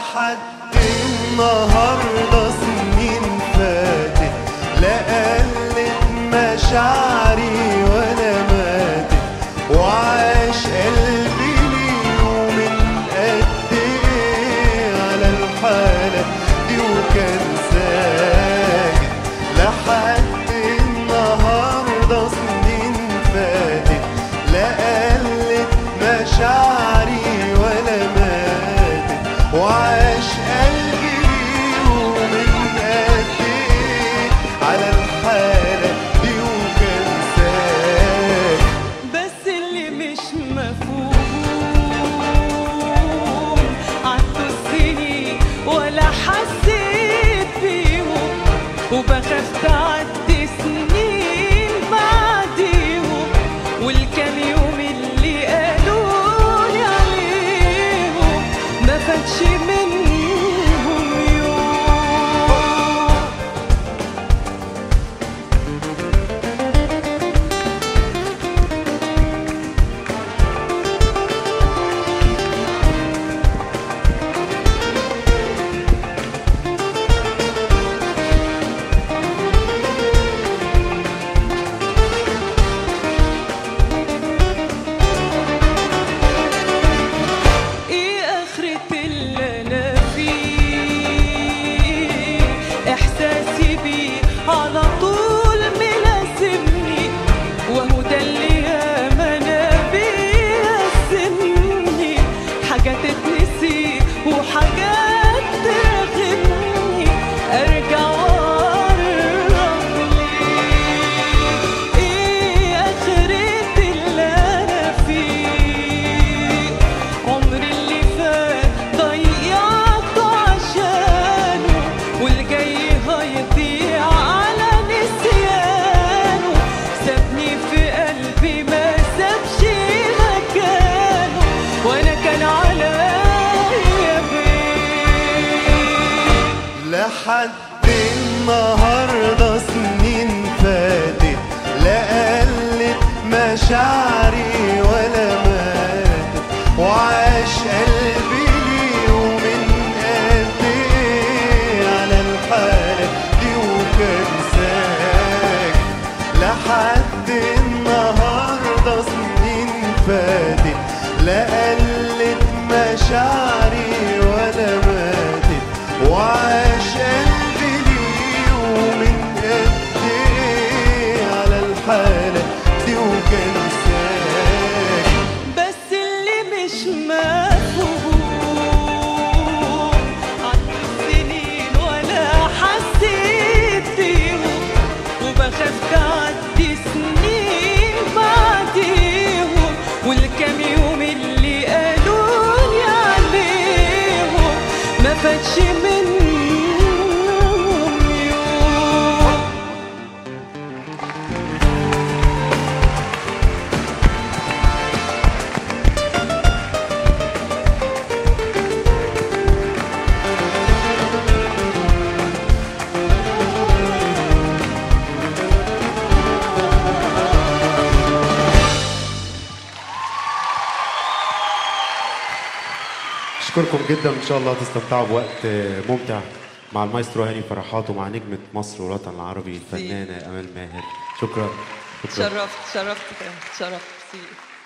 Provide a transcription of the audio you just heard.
لحد النهاردة سنين فاتت لا قلت مشاعري ولا ماتت وعاش قلبي ليه من قد ايه على الحالة دي وكان ساكت لحد النهاردة سنين فاتت لا قلت مشاعري ولا ماتت وعاش قلبي ومن قد ايه على الحالة دي وكان ساكت بس اللي مش مفهوم عدوا السنين ولا حسيت بيهم وبخاف تعدي سنين بعديهم والكام يوم اللي قالولي عليهم ما فاتش منهم يوم ايه اخرة اللي انا فيه احساسي بيه على طول ملازمني وهو ده اللي ياما انا بيقسمني حاجات تتنسي وحاجات ترغمني ارجع وارغب ليه ايه اخرة اللي انا فيه عمري اللي فات ضيعته عشانه والجاي هيضيع على نسيانه سابني في قلبي ما سابش مكانه وانا كان عليا بيه لحد النهاردة سنين فاتت لا قلت مشاعري ولا ماتت وعاش قلبي ليه ومن قد ايه على الحالة دي وكان ساكت لحد النهاردة سنين فاتت لا قلت مشاعري ولا ماتت وعاش قلبي ليه ومن قد ايه على الحالة دي وكان ساكت بس اللي مش مفهوم عدوا السنين ولا حسيت بيهم وبخاف تعدي سنين بعديهم والكام يوم اللي قالولي عليهم ما فاتش منهم يوم أشكركم جدا إن شاء الله تستمتعوا بوقت ممتع مع المايسترو هاني فرحات ومع نجمة مصر والوطن العربي الفنانة أمال ماهر شكرا شكرا شرفت شرفت شرفت